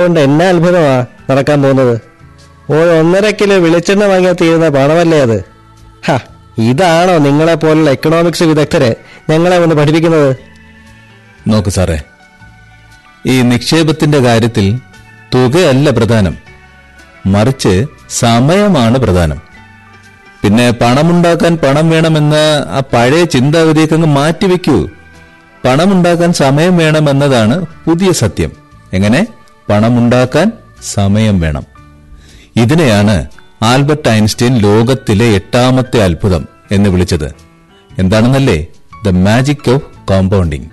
കൊണ്ട് എന്നാ അത്ഭുതമാ നടക്കാൻ പോകുന്നത് ഒരു ഒന്നര കിലോ വെളിച്ചെണ്ണ വാങ്ങിയാൽ തീരുന്ന പണമല്ലേ അത് ഹ ഇതാണോ നിങ്ങളെ പോലുള്ള എക്കണോമിക്സ് വിദഗ്ധര് ഞങ്ങളെ ഒന്ന് പഠിപ്പിക്കുന്നത് നോക്ക് സാറേ ഈ നിക്ഷേപത്തിന്റെ കാര്യത്തിൽ തുകയല്ല പ്രധാനം മറിച്ച് സമയമാണ് പ്രധാനം പിന്നെ പണമുണ്ടാക്കാൻ പണം വേണമെന്ന ആ പഴയ ചിന്താഗതിയൊക്കെ അങ്ങ് മാറ്റിവെക്കൂ പണമുണ്ടാക്കാൻ സമയം വേണമെന്നതാണ് പുതിയ സത്യം എങ്ങനെ പണമുണ്ടാക്കാൻ സമയം വേണം ഇതിനെയാണ് ആൽബർട്ട് ഐൻസ്റ്റീൻ ലോകത്തിലെ എട്ടാമത്തെ അത്ഭുതം എന്ന് വിളിച്ചത് എന്താണെന്നല്ലേ ദ മാജിക് ഓഫ് കോമ്പൗണ്ടിങ്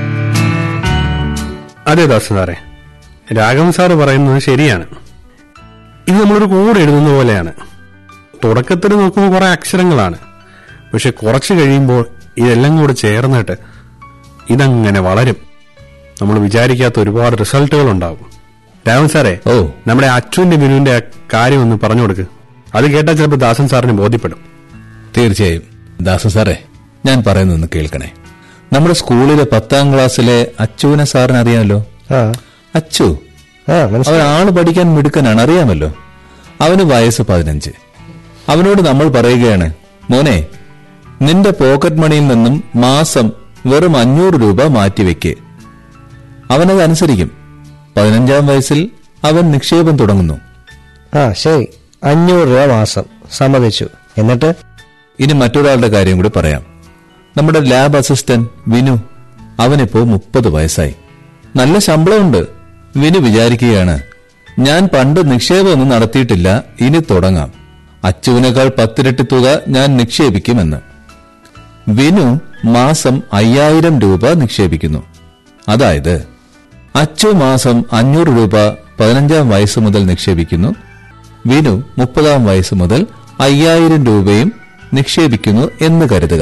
അതെ ദാസൻ സാറേ രാഘവൻ സാറ് പറയുന്നത് ശരിയാണ് ഇത് നമ്മളൊരു കോഡ് എഴുതുന്ന പോലെയാണ് തുടക്കത്തിൽ നോക്കുമ്പോൾ കുറെ അക്ഷരങ്ങളാണ് പക്ഷെ കുറച്ച് കഴിയുമ്പോൾ ഇതെല്ലാം കൂടെ ചേർന്നിട്ട് ഇതങ്ങനെ വളരും നമ്മൾ വിചാരിക്കാത്ത ഒരുപാട് റിസൾട്ടുകൾ ഉണ്ടാവും രാഘവൻ സാറേ ഓ നമ്മുടെ അച്ഛന്റെ ബിനുവിന്റെ ആ കാര്യം ഒന്ന് പറഞ്ഞു കൊടുക്ക് അത് കേട്ടാൽ ചിലപ്പോൾ ദാസൻ സാറിന് ബോധ്യപ്പെടും തീർച്ചയായും ദാസ സാറേ ഞാൻ പറയുന്നൊന്ന് കേൾക്കണേ നമ്മുടെ സ്കൂളിലെ പത്താം ക്ലാസ്സിലെ അച്ചുവിനെ സാറിന് അറിയാമല്ലോ ആ അച്ചു ആ അവൻ മനസ്സിലായി ആള് പഠിക്കാൻ മിടുക്കനാണ് അറിയാമല്ലോ അവന് വയസ്സ് പതിനഞ്ച് അവനോട് നമ്മൾ പറയുകയാണ് മോനെ നിന്റെ പോക്കറ്റ് മണിയിൽ നിന്നും മാസം വെറും അഞ്ഞൂറ് രൂപ മാറ്റിവെക്ക് അവനത് അനുസരിക്കും പതിനഞ്ചാം വയസ്സിൽ അവൻ നിക്ഷേപം തുടങ്ങുന്നു ആ ശരി അഞ്ഞൂറ് രൂപ മാസം സമ്മതിച്ചു എന്നിട്ട് ഇനി മറ്റൊരാളുടെ കാര്യം കൂടി പറയാം നമ്മുടെ ലാബ് അസിസ്റ്റന്റ് വിനു അവനിപ്പോ മുപ്പത് വയസ്സായി നല്ല ശമ്പളമുണ്ട് വിനു വിചാരിക്കുകയാണ് ഞാൻ പണ്ട് നിക്ഷേപമൊന്നും നടത്തിയിട്ടില്ല ഇനി തുടങ്ങാം അച്ചുവിനേക്കാൾ പത്തിരട്ടി തുക ഞാൻ നിക്ഷേപിക്കുമെന്ന് വിനു മാസം അയ്യായിരം രൂപ നിക്ഷേപിക്കുന്നു അതായത് അച്ചു മാസം അഞ്ഞൂറ് രൂപ പതിനഞ്ചാം വയസ്സ് മുതൽ നിക്ഷേപിക്കുന്നു വിനു മുപ്പതാം വയസ്സ് മുതൽ അയ്യായിരം രൂപയും നിക്ഷേപിക്കുന്നു എന്ന് കരുതുക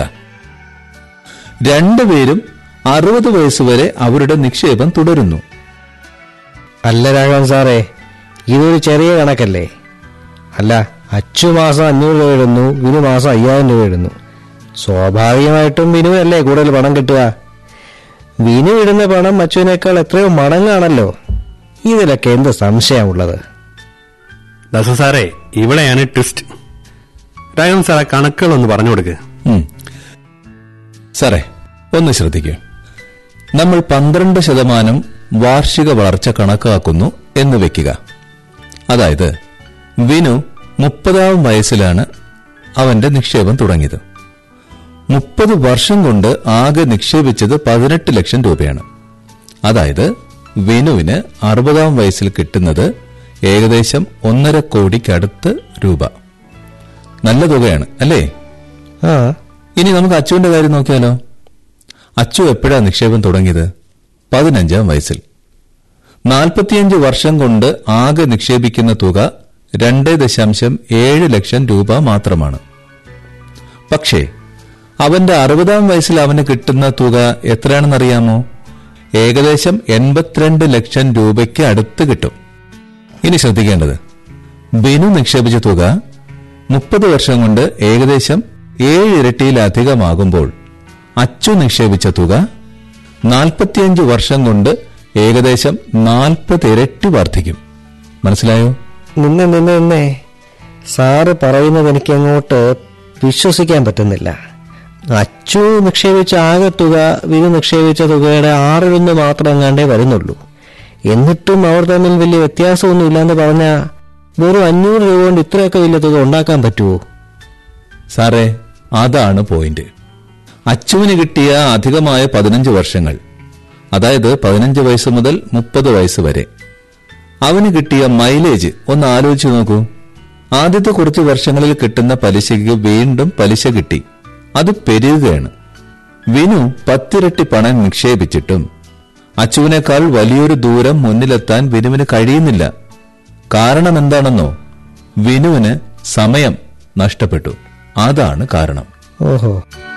രണ്ടുപേരും അറുപത് വയസ്സുവരെ അവരുടെ നിക്ഷേപം തുടരുന്നു അല്ല രാഘവൻ സാറേ ഇതൊരു ചെറിയ കണക്കല്ലേ അല്ല അച്ചു മാസം അഞ്ഞൂറ് രൂപ ഇടുന്നു വിനു മാസം അയ്യായിരം രൂപ ഇടുന്നു സ്വാഭാവികമായിട്ടും വിനുവല്ലേ കൂടുതൽ പണം കിട്ടുക വിനു ഇടുന്ന പണം അച്ചുവിനേക്കാൾ എത്രയോ മടങ്ങാണല്ലോ ഇതിലൊക്കെ എന്ത് സംശയമുള്ളത് ദാസൻ സാറേ ഇവിടെയാണ് ട്വിസ്റ്റ് രാഘവൻ സാർ ആ കണക്കുകൾ ഒന്ന് പറഞ്ഞു കൊടുക്ക് ഉം. സാറേ ഒന്ന് ശ്രദ്ധിക്കൂ നമ്മൾ പന്ത്രണ്ട് ശതമാനം വാർഷിക വളർച്ച കണക്കാക്കുന്നു എന്ന് വെക്കുക അതായത് വിനു മുപ്പതാം വയസ്സിലാണ് അവന്റെ നിക്ഷേപം തുടങ്ങിയത് മുപ്പത് വർഷം കൊണ്ട് ആകെ നിക്ഷേപിച്ചത് പതിനെട്ട് ലക്ഷം രൂപയാണ് അതായത് വിനുവിന് അറുപതാം വയസ്സിൽ കിട്ടുന്നത് ഏകദേശം ഒന്നര കോടിക്കടുത്ത് രൂപ നല്ല തുകയാണ് അല്ലേ ആ ഇനി നമുക്ക് അച്ചുവിന്റെ കാര്യം നോക്കിയാലോ അച്ചു എപ്പോഴാ നിക്ഷേപം തുടങ്ങിയത് പതിനഞ്ചാം വയസ്സിൽ നാൽപ്പത്തിയഞ്ച് വർഷം കൊണ്ട് ആകെ നിക്ഷേപിക്കുന്ന തുക രണ്ട് ദശാംശം ഏഴ് ലക്ഷം രൂപ മാത്രമാണ് പക്ഷേ അവന്റെ അറുപതാം വയസ്സിൽ അവന് കിട്ടുന്ന തുക എത്രയാണെന്നറിയാമോ ഏകദേശം എൺപത്തിരണ്ട് ലക്ഷം രൂപയ്ക്ക് അടുത്ത് കിട്ടും ഇനി ശ്രദ്ധിക്കേണ്ടത് ബിനു നിക്ഷേപിച്ച തുക മുപ്പത് വർഷം കൊണ്ട് ഏകദേശം ഏഴ് ഇരട്ടിയിലധികമാകുമ്പോൾ അച്ചു നിക്ഷേപിച്ച തുക നാൽപ്പത്തിയഞ്ച് വർഷം കൊണ്ട് ഏകദേശം നാൽപ്പത് ഇരട്ടി വർദ്ധിക്കും മനസ്സിലായോ നിന്ന് നിന്ന് നിന്നേ സാറ് പറയുന്നത് എനിക്ക് അങ്ങോട്ട് വിശ്വസിക്കാൻ പറ്റുന്നില്ല അച്ചു നിക്ഷേപിച്ച ആകെ തുക വിനു നിക്ഷേപിച്ച തുകയുടെ ആറിലൊന്ന് മാത്രം എങ്ങാണ്ടേ വരുന്നുള്ളൂ എന്നിട്ടും അവർ തമ്മിൽ വലിയ വ്യത്യാസമൊന്നും ഇല്ലാന്ന് പറഞ്ഞ വെറും അഞ്ഞൂറ് രൂപ കൊണ്ട് ഇത്രയൊക്കെ വലിയ തുക ഉണ്ടാക്കാൻ പറ്റുമോ സാറേ അതാണ് പോയിന്റ് അച്ചുവിന് കിട്ടിയ അധികമായ പതിനഞ്ച് വർഷങ്ങൾ അതായത് പതിനഞ്ച് വയസ്സ് മുതൽ മുപ്പത് വയസ്സ് വരെ അവന് കിട്ടിയ മൈലേജ് ഒന്ന് ആലോചിച്ചു നോക്കൂ ആദ്യത്തെ കുറച്ച് വർഷങ്ങളിൽ കിട്ടുന്ന പലിശയ്ക്ക് വീണ്ടും പലിശ കിട്ടി അത് പെരുകുകയാണ് വിനു പത്തിരട്ടി പണം നിക്ഷേപിച്ചിട്ടും അച്ചുവിനേക്കാൾ വലിയൊരു ദൂരം മുന്നിലെത്താൻ വിനുവിന് കഴിയുന്നില്ല കാരണം എന്താണെന്നോ വിനുവിന് സമയം നഷ്ടപ്പെട്ടു അതാണ് കാരണം ഓഹോ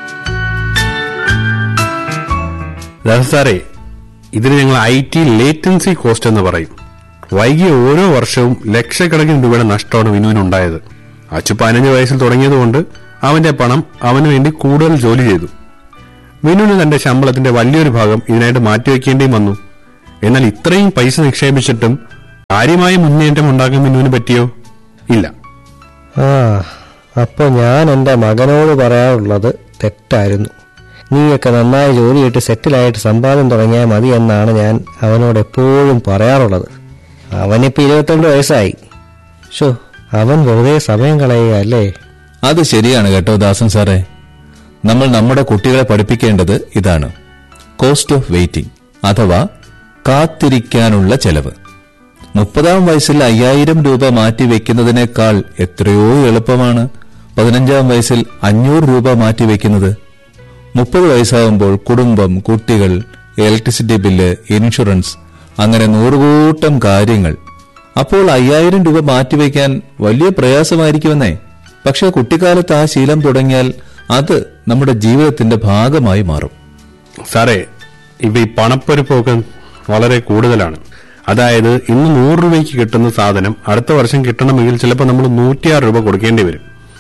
ദാസൻ സാറേ ഇതിന് ഞങ്ങൾ ഐ ടി ലേറ്റൻസി കോസ്റ്റ് എന്ന് പറയും വൈകിയ ഓരോ വർഷവും ലക്ഷക്കണക്കിന് രൂപയുടെ നഷ്ടമാണ് വിനുവിനുണ്ടായത് അച്ചു പതിനഞ്ച് വയസ്സിൽ തുടങ്ങിയതുകൊണ്ട് അവന്റെ പണം അവന് വേണ്ടി കൂടുതൽ ജോലി ചെയ്തു വിനുവിന് തന്റെ ശമ്പളത്തിന്റെ വലിയൊരു ഭാഗം ഇതിനായിട്ട് മാറ്റിവെക്കേണ്ടിയും വന്നു എന്നാൽ ഇത്രയും പൈസ നിക്ഷേപിച്ചിട്ടും കാര്യമായ മുന്നേറ്റം ഉണ്ടാക്കാൻ മിന്നുവിന് പറ്റിയോ ഇല്ല ആ അപ്പൊ ഞാൻ എൻ്റെ മകനോട് പറയാറുള്ളത് തെറ്റായിരുന്നു നീയൊക്കെ നന്നായി ജോലി കിട്ടി സെറ്റിലായിട്ട് സമ്പാദ്യം തുടങ്ങിയാൽ മതി എന്നാണ് ഞാൻ അവനോട് എപ്പോഴും പറയാറുള്ളത് അവനിപ്പോ ഇരുപത്തിരണ്ട് വയസ്സായി ഷോ അവൻ വെറുതെ സമയം കളയുക അല്ലേ അത് ശരിയാണ് കേട്ടോ ദാസൻ സാറേ നമ്മൾ നമ്മുടെ കുട്ടികളെ പഠിപ്പിക്കേണ്ടത് ഇതാണ് കോസ്റ്റ് ഓഫ് വെയിറ്റിംഗ് അഥവാ കാത്തിരിക്കാനുള്ള ചെലവ് മുപ്പതാം വയസ്സിൽ അയ്യായിരം രൂപ മാറ്റിവെക്കുന്നതിനേക്കാൾ എത്രയോ എളുപ്പമാണ് പതിനഞ്ചാം വയസ്സിൽ അഞ്ഞൂറ് രൂപ മാറ്റിവെക്കുന്നത് മുപ്പത് വയസ്സാകുമ്പോൾ കുടുംബം കുട്ടികൾ ഇലക്ട്രിസിറ്റി ബില്ല് ഇൻഷുറൻസ് അങ്ങനെ നൂറുകൂട്ടം കാര്യങ്ങൾ അപ്പോൾ അയ്യായിരം രൂപ മാറ്റിവെക്കാൻ വലിയ പ്രയാസമായിരിക്കുമെന്നേ പക്ഷെ കുട്ടിക്കാലത്ത് ആ ശീലം തുടങ്ങിയാൽ അത് നമ്മുടെ ജീവിതത്തിന്റെ ഭാഗമായി മാറും സാറേ ഇപ്പൊ ഈ പണപ്പെരുപ്പമൊക്കെ വളരെ കൂടുതലാണ് അതായത് ഇന്ന് നൂറ് രൂപയ്ക്ക് കിട്ടുന്ന സാധനം അടുത്ത വർഷം കിട്ടണമെങ്കിൽ ചിലപ്പോൾ നമ്മൾ നൂറ്റിയാറ് രൂപ കൊടുക്കേണ്ടി വരും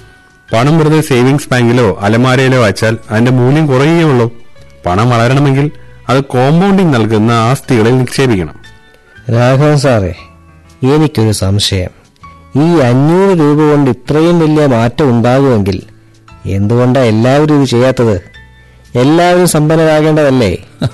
പണം വെറുതെ സേവിങ്സ് ബാങ്കിലോ അലമാരയിലോ അയച്ചാൽ അതിന്റെ മൂല്യം കുറയുകയുള്ളൂ പണം വളരണമെങ്കിൽ അത് കോമ്പൗണ്ടിങ് നൽകുന്ന ആസ്തികളിൽ നിക്ഷേപിക്കണം രാഘവൻ സാറേ എനിക്കൊരു സംശയം ഈ അഞ്ഞൂറ് രൂപ കൊണ്ട് ഇത്രയും വലിയ മാറ്റം ഉണ്ടാകുമെങ്കിൽ എന്തുകൊണ്ടാ എല്ലാവരും ഇത് ചെയ്യാത്തത് എല്ലാവരും സമ്പന്നരാകേണ്ടതല്ലേ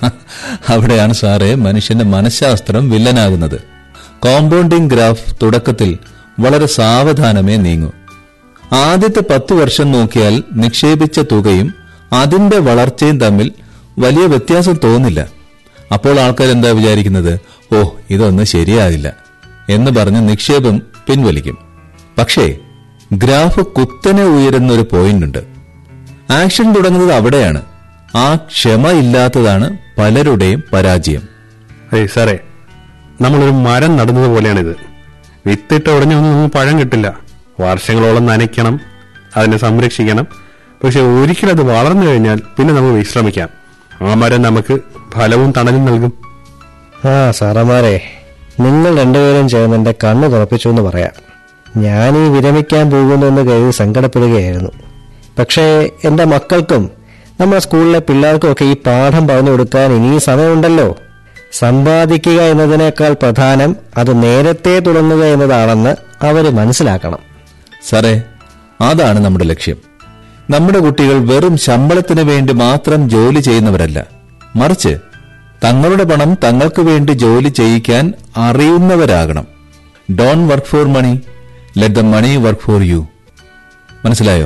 അവിടെയാണ് സാറേ മനുഷ്യന്റെ മനഃശാസ്ത്രം വില്ലനാകുന്നത് കോമ്പൗണ്ടിംഗ് ഗ്രാഫ് തുടക്കത്തിൽ വളരെ സാവധാനമേ നീങ്ങൂ ആദ്യത്തെ പത്ത് വർഷം നോക്കിയാൽ നിക്ഷേപിച്ച തുകയും അതിന്റെ വളർച്ചയും തമ്മിൽ വലിയ വ്യത്യാസം തോന്നില്ല അപ്പോൾ ആൾക്കാർ എന്താ വിചാരിക്കുന്നത് ഓ ഇതൊന്നും ശരിയാകില്ല എന്ന് പറഞ്ഞ് നിക്ഷേപം പിൻവലിക്കും പക്ഷേ ഗ്രാഫ് കുത്തനെ ഉയരുന്ന ഒരു പോയിന്റ് ഉണ്ട് ആക്ഷൻ തുടങ്ങുന്നത് അവിടെയാണ് ആ ക്ഷമ ഇല്ലാത്തതാണ് പലരുടെയും പരാജയം അതെ സാറേ നമ്മളൊരു മരം നടുന്നത് പോലെയാണിത് വിത്തിട്ട ഉടനെ ഒന്നും നമുക്ക് പഴം കിട്ടില്ല വർഷങ്ങളോളം നനയ്ക്കണം അതിനെ സംരക്ഷിക്കണം പക്ഷെ ഒരിക്കലും അത് വളർന്നു കഴിഞ്ഞാൽ പിന്നെ നമുക്ക് വിശ്രമിക്കാം ആ മരം നമുക്ക് ഫലവും തണലും നൽകും ആ സാറന്മാരെ നിങ്ങൾ രണ്ടുപേരും ചേർന്ന് എന്റെ കണ്ണ് തുറപ്പിച്ചു എന്ന് പറയാം ഞാൻ ഈ വിരമിക്കാൻ പോകുന്നു എന്ന് കരുതി സങ്കടപ്പെടുകയായിരുന്നു പക്ഷേ എന്റെ മക്കൾക്കും നമ്മുടെ സ്കൂളിലെ പിള്ളേർക്കും ഒക്കെ ഈ പാഠം പറഞ്ഞു കൊടുക്കാൻ ഇനിയും സമയമുണ്ടല്ലോ സമ്പാദിക്കുക എന്നതിനേക്കാൾ പ്രധാനം അത് നേരത്തെ തുടങ്ങുക എന്നതാണെന്ന് അവർ മനസ്സിലാക്കണം സാറേ അതാണ് നമ്മുടെ ലക്ഷ്യം നമ്മുടെ കുട്ടികൾ വെറും ശമ്പളത്തിന് വേണ്ടി മാത്രം ജോലി ചെയ്യുന്നവരല്ല മറിച്ച് തങ്ങളുടെ പണം തങ്ങൾക്ക് വേണ്ടി ജോലി ചെയ്യിക്കാൻ അറിയുന്നവരാകണം don work for money let the money work for you മനസ്സിലായോ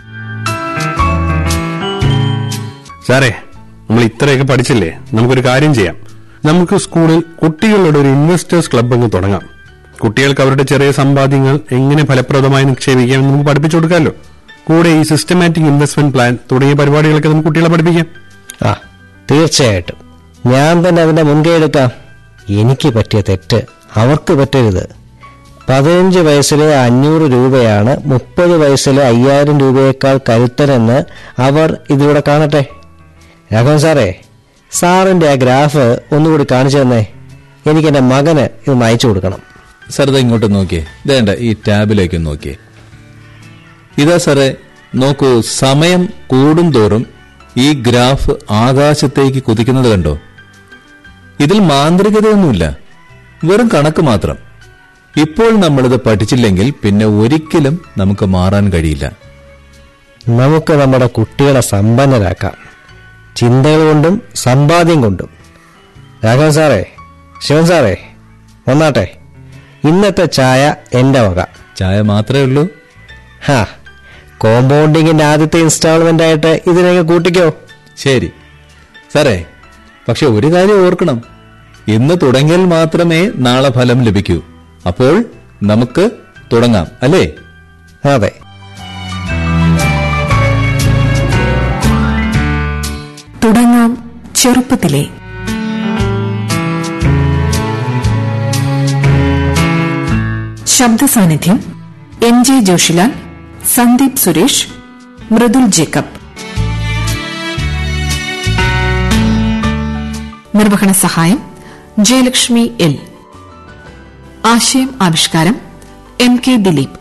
സാറേ നമ്മൾ ഇത്രയൊക്കെ പഠിച്ചില്ലേ നമുക്കൊരു കാര്യം ചെയ്യാം നമുക്ക് സ്കൂളിൽ കുട്ടികളുടെ ഒരു ഇൻവെസ്റ്റേഴ്സ് ക്ലബ് അങ്ങ് തുടങ്ങാം കുട്ടികൾക്ക് അവരുടെ ചെറിയ സമ്പാദ്യങ്ങൾ എങ്ങനെ ഫലപ്രദമായി നിക്ഷേപിക്കാം എന്ന് നമുക്ക് പഠിപ്പിച്ചു കൊടുക്കാമല്ലോ കൂടെ ഈ സിസ്റ്റമാറ്റിക് ഇൻവെസ്റ്റ്മെന്റ് പ്ലാൻ തുടങ്ങിയ പരിപാടികളൊക്കെ നമുക്ക് കുട്ടികളെ പഠിപ്പിക്കാം ആ തീർച്ചയായിട്ടും ഞാൻ തന്നെ അതിന്റെ മുൻകൈ എടുക്കാം എനിക്ക് പറ്റിയ തെറ്റ് അവർക്ക് പറ്റരുത് പതിനഞ്ച് വയസ്സിലെ അഞ്ഞൂറ് രൂപയാണ് മുപ്പത് വയസ്സിലെ അയ്യായിരം രൂപയേക്കാൾ കരുത്തരെന്ന് അവർ ഇതിലൂടെ കാണട്ടെ രാഘവൻ സാറേ സാറിന്റെ ആ ഗ്രാഫ് ഒന്നുകൂടി കാണിച്ചു തന്നേ എനിക്ക് എന്റെ മകന് ഇത് അയച്ചു കൊടുക്കണം സാർ ഇത് ഇങ്ങോട്ട് നോക്കിയേ ഇതേണ്ട ഈ ടാബിലേക്ക് നോക്കിയേ ഇതാ സാറേ നോക്കൂ സമയം കൂടുന്തോറും ഈ ഗ്രാഫ് ആകാശത്തേക്ക് കുതിക്കുന്നത് കണ്ടോ ഇതിൽ മാന്ത്രികതയൊന്നുമില്ല വെറും കണക്ക് മാത്രം ഇപ്പോൾ നമ്മളിത് പഠിച്ചില്ലെങ്കിൽ പിന്നെ ഒരിക്കലും നമുക്ക് മാറാൻ കഴിയില്ല നമുക്ക് നമ്മുടെ കുട്ടികളെ സമ്പന്നരാക്കാം ചിന്തകൾ കൊണ്ടും സമ്പാദ്യം കൊണ്ടും രാഘവൻ സാറേ ശിവൻ സാറേ വന്നാട്ടെ ഇന്നത്തെ ചായ എന്റെ വക ചായ മാത്രമേ ഉള്ളൂ ഹാ കോമ്പൗണ്ടിങ്ങിന്റെ ആദ്യത്തെ ഇൻസ്റ്റാൾമെന്റ് ആയിട്ട് ഇതിനൊക്കെ കൂട്ടിക്കോ ശരി സാറേ പക്ഷെ ഒരു കാര്യം ഓർക്കണം ഇന്ന് തുടങ്ങിയാൽ മാത്രമേ നാളെ ഫലം ലഭിക്കൂ അപ്പോൾ നമുക്ക് തുടങ്ങാം അല്ലേ അതെ തുടങ്ങാം ചെറുപ്പത്തിലെ ശബ്ദ സാന്നിധ്യം N J Joshilal Sandeep Suresh Mridul Jacob നിർവഹണ സഹായം ജയലക്ഷ്മി എൽ ആശയം ആവിഷ്കാരം എം കെ ദിലീപ്